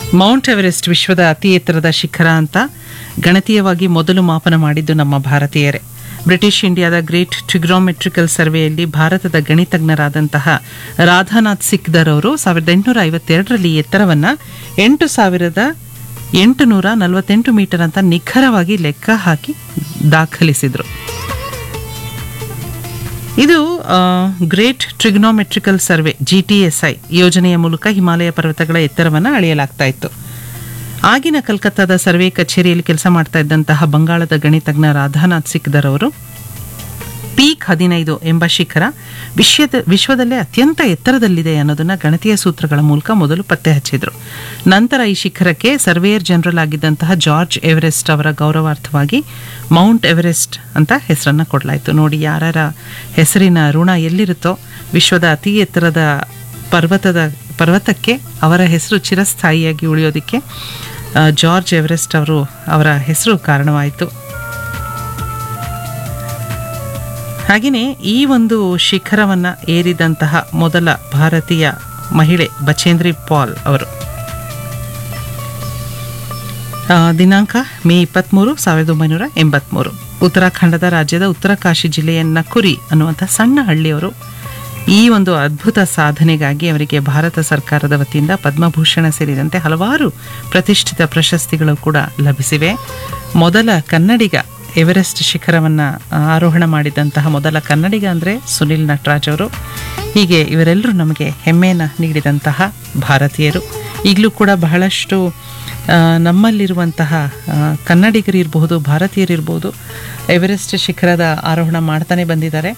Mount Everest ವಿಶ್ವದ ಅತಿ ಎತ್ತರದ ಶಿಖರ ಅಂತ ಗಣತೀಯವಾಗಿ ಮೊದಲು ಮಾಪನ ಮಾಡಿದ್ದು ನಮ್ಮ ಭಾರತೀಯರೇ ಬ್ರಿಟಿಷ್ ಇಂಡಿಯಾದ ಗ್ರೇಟ್ ಟ್ರಿಗ್ರೋಮೆಟ್ರಿಕಲ್ ಸರ್ವೆಯಲ್ಲಿ ಭಾರತದ ಗಣಿತಜ್ಞರಾದಂತಹ ರಾಧಾನಾಥ್ ಸಿಕ್ದರ್ ಅವರು ಸಾವಿರದ ಎಂಟುನೂರ ಐವತ್ತೆರಡರಲ್ಲಿ ಎತ್ತರವನ್ನು ಎಂಟು ಸಾವಿರದ ಎಂಟುನೂರ ನಲವತ್ತೆಂಟು ಮೀಟರ್ ಅಂತ ನಿಖರವಾಗಿ ಲೆಕ್ಕ ಹಾಕಿ ದಾಖಲಿಸಿದರು ಇದು great trigonometrical survey G T S I ಯೋಜನೆಯ ಮೂಲಕ ಹಿಮಾಲಯ ಪರ್ವತಗಳ ಎತ್ತರವನ್ನು ಅಳೆಯಲಾಗ್ತಾ ಇತ್ತು ಆಗಿನ ಕಲ್ಕತ್ತಾದ ಸರ್ವೆ ಕಚೇರಿಯಲ್ಲಿ ಕೆಲಸ ಮಾಡ್ತಾ ಇದ್ದಂತಹ ಬಂಗಾಳದ ಗಣಿತಜ್ಞ ರಾಧಾನಾಥ್ ಸಿಕ್ದರ್ ಅವರು ಪೀಕ್ ಹದಿನೈದು ಎಂಬ ಶಿಖರ ವಿಶ್ವದ ವಿಶ್ವದಲ್ಲೇ ಅತ್ಯಂತ ಎತ್ತರದಲ್ಲಿದೆ ಅನ್ನೋದನ್ನ ಗಣತೀಯ ಸೂತ್ರಗಳ ಮೂಲಕ ಮೊದಲು ಪತ್ತೆ ಹಚ್ಚಿದ್ರು ನಂತರ ಈ ಶಿಖರಕ್ಕೆ ಸರ್ವೇಯರ್ ಜನರಲ್ ಆಗಿದ್ದಂತಹ ಜಾರ್ಜ್ ಎವರೆಸ್ಟ್ ಅವರ ಗೌರವಾರ್ಥವಾಗಿ ಮೌಂಟ್ ಎವರೆಸ್ಟ್ ಅಂತ ಹೆಸರನ್ನ ಕೊಡಲಾಯಿತು ನೋಡಿ ಯಾರ ಹೆಸರಿನ ಋಣ ಎಲ್ಲಿರುತ್ತೋ ವಿಶ್ವದ ಅತಿ ಎತ್ತರದ ಪರ್ವತದ ಪರ್ವತಕ್ಕೆ ಅವರ ಹೆಸರು ಚಿರಸ್ಥಾಯಿಯಾಗಿ ಉಳಿಯೋದಕ್ಕೆ ಆ, ಜಾರ್ಜ್ ಎವರೆಸ್ಟ್ ಅವರು ಅವರ ಹೆಸರು ಕಾರಣವಾಯಿತು ಹಾಗೆಯೇ ಈ ಒಂದು ಶಿಖರವನ್ನು ಏರಿದಂತಹ ಮೊದಲ ಭಾರತೀಯ ಮಹಿಳೆ ಬಚೇಂದ್ರಿ ಪಾಲ್ ಅವರು ಆ, ದಿನಾಂಕ ಮೇ ಇಪ್ಪತ್ತ್ಮೂರು ಸಾವಿರದ ಒಂಬೈನೂರ ಎಂಬತ್ತ್ಮೂರು ಉತ್ತರಾಖಂಡದ ರಾಜ್ಯದ ಉತ್ತರಕಾಶಿ ಜಿಲ್ಲೆಯ ನಕುರಿ ಅನ್ನುವಂಥ ಸಣ್ಣ ಹಳ್ಳಿಯವರು ಈ ಒಂದು ಅದ್ಭುತ ಸಾಧನೆಗಾಗಿ ಅವರಿಗೆ ಭಾರತ ಸರ್ಕಾರದ ವತಿಯಿಂದ ಪದ್ಮಭೂಷಣ ಸೇರಿದಂತೆ ಹಲವಾರು ಪ್ರತಿಷ್ಠಿತ ಪ್ರಶಸ್ತಿಗಳು ಕೂಡ ಲಭಿಸಿವೆ ಮೊದಲ ಕನ್ನಡಿಗ ಎವರೆಸ್ಟ್ ಶಿಖರವನ್ನು ಆರೋಹಣ ಮಾಡಿದಂತಹ ಮೊದಲ ಕನ್ನಡಿಗ ಅಂದರೆ ಸುನಿಲ್ ನಟರಾಜ್ ಅವರು ಹೀಗೆ ಇವರೆಲ್ಲರೂ ನಮಗೆ ಹೆಮ್ಮೆಯನ್ನು ನೀಡಿದಂತಹ ಭಾರತೀಯರು ಈಗಲೂ ಕೂಡ ಬಹಳಷ್ಟು ಆ, ನಮ್ಮಲ್ಲಿರುವಂತಹ ಆ, ಕನ್ನಡಿಗರಿರ್ಬಹುದು ಭಾರತೀಯರಿರ್ಬೋದು ಎವರೆಸ್ಟ್ ಶಿಖರದ ಆರೋಹಣ ಮಾಡ್ತಾನೆ ಬಂದಿದ್ದಾರೆ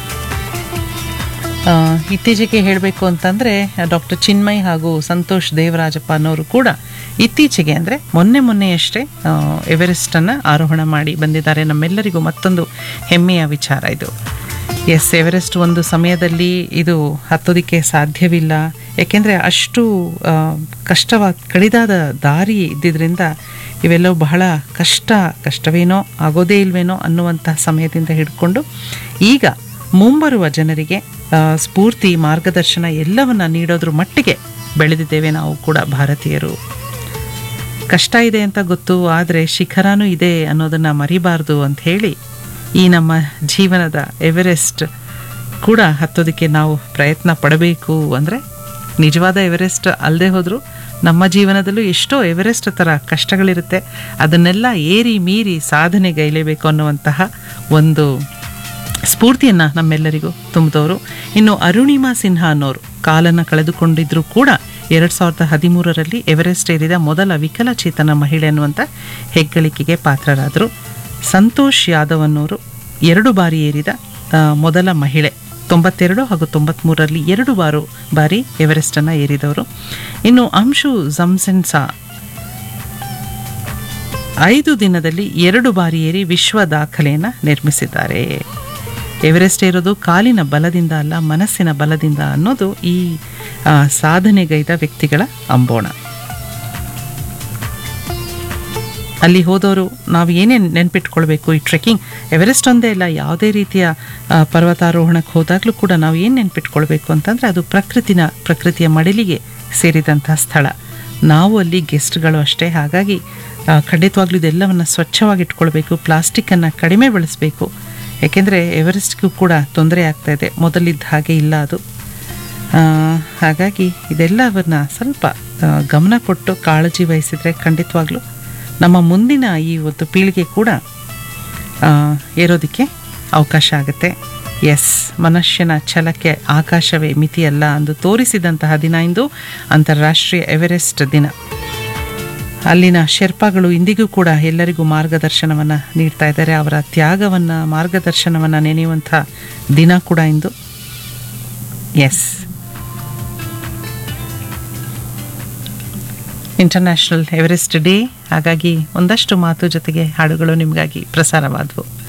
ಆ, ಇತ್ತೀಚೆಗೆ ಹೇಳಬೇಕು ಅಂತಂದರೆ ಡಾಕ್ಟರ್ ಚಿನ್ಮಯ್ ಹಾಗೂ ಸಂತೋಷ್ ದೇವರಾಜಪ್ಪ ಅನ್ನೋರು ಕೂಡ ಇತ್ತೀಚೆಗೆ ಅಂದರೆ ಮೊನ್ನೆ ಮೊನ್ನೆಯಷ್ಟೇ ಆ, ಎವರೆಸ್ಟನ್ನು ಆರೋಹಣ ಮಾಡಿ ಬಂದಿದ್ದಾರೆ ನಮ್ಮೆಲ್ಲರಿಗೂ ಮತ್ತೊಂದು ಹೆಮ್ಮೆಯ ವಿಚಾರ ಇದು ಎಸ್ ಎವರೆಸ್ಟ್ ಒಂದು ಸಮಯದಲ್ಲಿ ಇದು ಹತ್ತೋದಕ್ಕೆ ಸಾಧ್ಯವಿಲ್ಲ ಏಕೆಂದರೆ ಅಷ್ಟು ಆ, ಕಷ್ಟವ ಕಡಿದಾದ ದಾರಿ ಇದ್ದಿದ್ದರಿಂದ ಇವೆಲ್ಲವೂ ಬಹಳ ಕಷ್ಟ ಕಷ್ಟವೇನೋ ಆಗೋದೇ ಇಲ್ವೇನೋ ಅನ್ನುವಂತಹ ಸಮಯದಿಂದ ಹಿಡ್ಕೊಂಡು ಈಗ ಮುಂಬರುವ ಜನರಿಗೆ ಆ, ಸ್ಫೂರ್ತಿ ಮಾರ್ಗದರ್ಶನ ಎಲ್ಲವನ್ನ ನೀಡೋದ್ರ ಮಟ್ಟಿಗೆ ಬೆಳೆದಿದ್ದೇವೆ ನಾವು ಕೂಡ ಭಾರತೀಯರು ಕಷ್ಟ ಇದೆ ಅಂತ ಗೊತ್ತು ಆದರೆ ಶಿಖರನೂ ಇದೆ ಅನ್ನೋದನ್ನ ಮರಿಬಾರ್ದು ಅಂತ ಹೇಳಿ ಈ ನಮ್ಮ ಜೀವನದ ಎವರೆಸ್ಟ್ ಕೂಡ ಹತ್ತೋದಕ್ಕೆ ನಾವು ಪ್ರಯತ್ನ ಪಡಬೇಕು ಅಂದರೆ ನಿಜವಾದ ಎವರೆಸ್ಟ್ ಅಲ್ಲದೆ ಹೋದರೂ ನಮ್ಮ ಜೀವನದಲ್ಲೂ ಎಷ್ಟೋ ಎವರೆಸ್ಟ್ ಥರ ಕಷ್ಟಗಳಿರುತ್ತೆ ಅದನ್ನೆಲ್ಲ ಏರಿ ಮೀರಿ ಸಾಧನೆಗೈಲೇಬೇಕು ಅನ್ನುವಂತಹ ಒಂದು ಸ್ಫೂರ್ತಿಯನ್ನು ನಮ್ಮೆಲ್ಲರಿಗೂ ತುಂಬಿದವರು ಇನ್ನು ಅರುಣಿಮಾ ಸಿನ್ಹಾ ಅನ್ನೋರು ಕಾಲನ್ನು ಕಳೆದುಕೊಂಡಿದ್ರೂ ಕೂಡ ಎರಡು ಸಾವಿರದ ಹದಿಮೂರರಲ್ಲಿ ಎವರೆಸ್ಟ್ ಏರಿದ ಮೊದಲ ವಿಕಲಚೇತನ ಮಹಿಳೆ ಅನ್ನುವಂಥ ಹೆಗ್ಗಳಿಕೆಗೆ ಪಾತ್ರರಾದರು ಸಂತೋಷ್ ಯಾದವ್ ಅನ್ನೋರು ಎರಡು ಬಾರಿ ಏರಿದ ಆ, ಮೊದಲ ಮಹಿಳೆ ತೊಂಬತ್ತೆರಡು ಹಾಗೂ ತೊಂಬತ್ಮೂರರಲ್ಲಿ ಎರಡು ಬಾರು ಬಾರಿ ಎವರೆಸ್ಟನ್ನು ಏರಿದವರು ಇನ್ನು ಅಂಶು ಜಮ್ಸೆನ್ಸಾ ಐದು ದಿನದಲ್ಲಿ ಎರಡು ಬಾರಿ ಏರಿ ವಿಶ್ವ ದಾಖಲೆಯನ್ನು ನಿರ್ಮಿಸಿದ್ದಾರೆ ಎವರೆಸ್ಟ್ ಏರೋದು ಕಾಲಿನ ಬಲದಿಂದ ಅಲ್ಲ ಮನಸ್ಸಿನ ಬಲದಿಂದ ಅನ್ನೋದು ಈ ಆ, ಸಾಧನೆಗೈದ ವ್ಯಕ್ತಿಗಳ ಅಂಬೋಣ ಅಲ್ಲಿ ಹೋದವರು ನಾವು ಏನೇನು ನೆನ್ಪಿಟ್ಕೊಳ್ಬೇಕು ಈ ಟ್ರೆಕ್ಕಿಂಗ್ ಎವರೆಸ್ಟ್ ಒಂದೇ ಇಲ್ಲ ಯಾವುದೇ ರೀತಿಯ ಆ, ಪರ್ವತಾರೋಹಣಕ್ಕೆ ಹೋದಾಗಲೂ ಕೂಡ ನಾವು ಏನು ನೆನ್ಪಿಟ್ಕೊಳ್ಬೇಕು ಅಂತಂದರೆ ಅದು ಪ್ರಕೃತಿನ ಪ್ರಕೃತಿಯ ಮಡಿಲಿಗೆ ಸೇರಿದಂಥ ಸ್ಥಳ ನಾವು ಅಲ್ಲಿ ಗೆಸ್ಟ್ಗಳು ಅಷ್ಟೇ ಹಾಗಾಗಿ ಆ, ಖಂಡಿತವಾಗ್ಲೂ ಇದೆಲ್ಲವನ್ನು ಸ್ವಚ್ಛವಾಗಿ ಇಟ್ಕೊಳ್ಬೇಕು ಪ್ಲಾಸ್ಟಿಕ್ಕನ್ನು ಕಡಿಮೆ ಬಳಸಬೇಕು ಏಕೆಂದರೆ ಎವರೆಸ್ಟ್ಗೂ ಕೂಡ ತೊಂದರೆ ಆಗ್ತಾ ಇದೆ ಮೊದಲಿದ್ದ ಹಾಗೆ ಇಲ್ಲ ಅದು ಆ, ಹಾಗಾಗಿ ಇದೆಲ್ಲವನ್ನ ಸ್ವಲ್ಪ ಆ, ಗಮನ ಕೊಟ್ಟು ಕಾಳಜಿ ವಹಿಸಿದರೆ ಖಂಡಿತವಾಗ್ಲೂ ನಮ್ಮ ಮುಂದಿನ ಈ ಒಂದು ಪೀಳಿಗೆ ಕೂಡ ಆ, ಏರೋದಕ್ಕೆ ಅವಕಾಶ ಆಗುತ್ತೆ ಎಸ್ ಮನುಷ್ಯನ ಛಲಕ್ಕೆ ಆಕಾಶವೇ ಮಿತಿಯಲ್ಲ ಅಂದು ತೋರಿಸಿದಂತಹ ದಿನ ಇಂದು ಅಂತಾರಾಷ್ಟ್ರೀಯ ಎವರೆಸ್ಟ್ ದಿನ ಅಲ್ಲಿನ ಶೆರ್ಪಾಗಳು ಇಂದಿಗೂ ಕೂಡ ಎಲ್ಲರಿಗೂ ಮಾರ್ಗದರ್ಶನವನ್ನು ನೀಡ್ತಾ ಇದ್ದಾರೆ ಅವರ ತ್ಯಾಗವನ್ನು ಮಾರ್ಗದರ್ಶನವನ್ನು ನೆನೆಯುವಂಥ ದಿನ ಕೂಡ ಇಂದು ಎಸ್ ಇಂಟರ್ನ್ಯಾಷನಲ್ ಎವರೆಸ್ಟ್ ಡೇ ಹಾಗಾಗಿ ಒಂದಷ್ಟು ಮಾತು ಜೊತೆಗೆ ಹಾಡುಗಳು ನಿಮಗಾಗಿ ಪ್ರಸಾರವಾದವು